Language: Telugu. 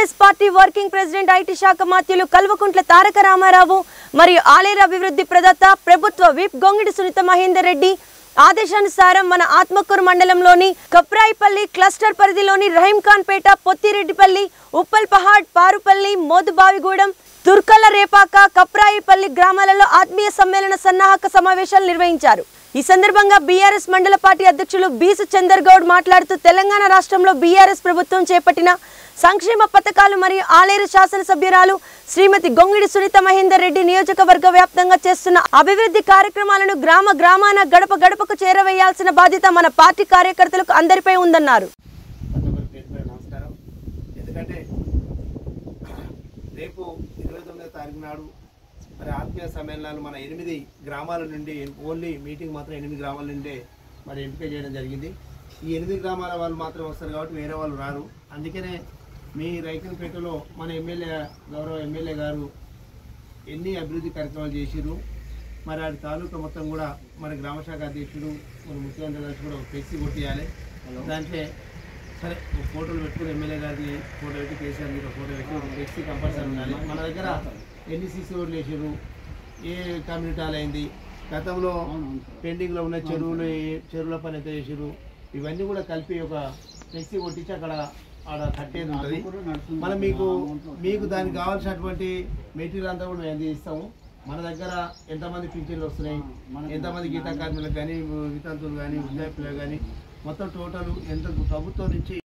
BRS party working president IT శాఖ మాత్యులు కల్వకుంట్ల తారక రామారావు మరియు ఆలేరు అభివృద్ధి ప్రదాత ప్రభుత్వ విప్ గొంగిడి సునీత మహేందర్ రెడ్డి ఆదేశానుసారం మన ఆత్మకూరు మండలంలోని కప్రాయిపల్లి క్లస్టర్ పరిధిలోని రహీంఖాన్ పేట పొత్తిరెడ్డిపల్లి ఉప్పల్ పహాడ్ పారుపల్లి మోదుబావిగూడెం తుర్కల రేపాక కప్రాయిపల్లి గ్రామాలలో ఆత్మీయ సమ్మేళన సన్నాహక సమావేశాలు నిర్వహించారు ఈ సందర్భంగా బీఆర్ఎస్ మండల పార్టీ అధ్యక్షులు బీసు చందర్ గౌడ్ మాట్లాడుతూ తెలంగాణ రాష్ట్రంలో బీఆర్ఎస్ ప్రభుత్వం చేపట్టిన సంక్షేమ పథకాలు మరియు ఆలేరు శాసనసభ్యురాలు శ్రీమతి గొంగిడి సునీత మహేందర్ రెడ్డి నియోజకవర్గ వ్యాప్తంగా చేస్తున్న అభివృద్ధి కార్యక్రమాలను గ్రామ గ్రామాన గడప గడపకు చేరవేయాల్సిన బాధ్యత మన పార్టీ కార్యకర్తలకు అందరిపై ఉందన్నారు ప్రతి ఒక్కరి పేరు పేరు నమస్కారం ఎందుకంటే రేపు ఇరవై తొమ్మిదో తారీఖు నాడు మరి ఆత్మీయ సమ్మేళనాలు మన ఎనిమిది గ్రామాల నుండి ఓన్లీ మీటింగ్ మాత్రం ఎనిమిది గ్రామాల నుండే మరి ఎంపిక చేయడం జరిగింది ఈ ఎనిమిది గ్రామాల వాళ్ళు మాత్రం వస్తారు కాబట్టి వేరే వాళ్ళు రారు అందుకనే మీ రైతులపేటలో మన ఎమ్మెల్యే గౌరవ ఎమ్మెల్యే గారు ఎన్ని అభివృద్ధి కార్యక్రమాలు చేసిర్రు మరి అది తాలూకా మొత్తం కూడా మన గ్రామ శాఖ అధ్యక్షుడు మన ముఖ్యమంత్రి గారు కూడా ఒక ఫ్లెక్సీ కొట్టియాలి దాంట్లో సరే ఒక ఫోటోలు పెట్టుకుని ఎమ్మెల్యే గారిని ఫోటో పెట్టి కేసీఆర్ మీద ఫోటో పెట్టి ఒక ఫ్లెక్సీ కంపల్సరీ ఉండాలి మన దగ్గర ఎన్ని సీసీ రోడ్లు వేసారు ఏ కమ్యూనిటీ హాల్ అయింది గతంలో పెండింగ్లో ఉన్న చెరువులు ఏ- చెరువుల పని ఎంత చేసారు ఇవన్నీ కూడా కలిపి ఒక ఫ్లెక్సీ కొట్టించి అక్కడ ఆడ కట్టేది ఉంటుంది మనం మీకు మీకు దానికి కావాల్సినటువంటి మెటీరియల్ అంతా కూడా మేము అందిస్తాము మన దగ్గర ఎంతమంది పింఛన్లు వస్తున్నాయి ఎంతమంది గీతా కార్మికులకు కానీ వితంతువులు కానీ వృద్ధాప్యులకు కానీ మొత్తం టోటల్ ఎంత ప్రభుత్వం నుంచి